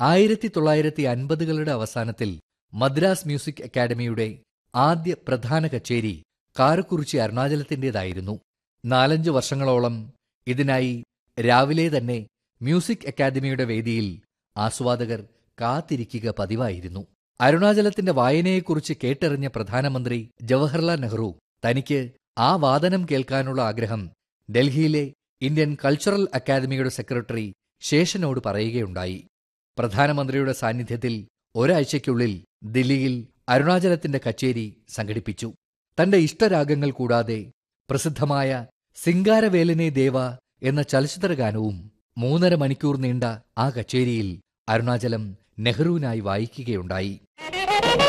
ആയിരത്തി തൊള്ളായിരത്തി അൻപതുകളുടെ അവസാനത്തിൽ മദ്രാസ് മ്യൂസിക് അക്കാദമിയുടെ ആദ്യ പ്രധാന കച്ചേരി കാരക്കുറിച്ചി അരുണാചലത്തിന്റേതായിരുന്നു നാലഞ്ച് വർഷങ്ങളോളം ഇതിനായി രാവിലെ തന്നെ മ്യൂസിക് അക്കാദമിയുടെ വേദിയിൽ ആസ്വാദകർ കാത്തിരിക്കുക പതിവായിരുന്നു അരുണാചലത്തിന്റെ വായനയെക്കുറിച്ച് കേട്ടറിഞ്ഞ പ്രധാനമന്ത്രി ജവഹർലാൽ നെഹ്റു തനിക്ക് ആ വാദനം കേൾക്കാനുള്ള ആഗ്രഹം ഡൽഹിയിലെ ഇന്ത്യൻ കൾച്ചറൽ അക്കാദമിയുടെ സെക്രട്ടറി ശേഷനോട് പറയുകയുണ്ടായി പ്രധാനമന്ത്രിയുടെ സാന്നിധ്യത്തിൽ ഒരാഴ്ചയ്ക്കുള്ളിൽ ദില്ലിയിൽ അരുണാചലത്തിന്റെ കച്ചേരി സംഘടിപ്പിച്ചു തന്റെ ഇഷ്ടരാഗങ്ങൾ കൂടാതെ പ്രസിദ്ധമായ സിംഗാരവേലനെ ദേവ എന്ന ചലച്ചിത്രഗാനവും മൂന്നര മണിക്കൂർ നീണ്ട ആ കച്ചേരിയിൽ അരുണാചലം നെഹ്റുവിനായി വായിക്കുകയുണ്ടായി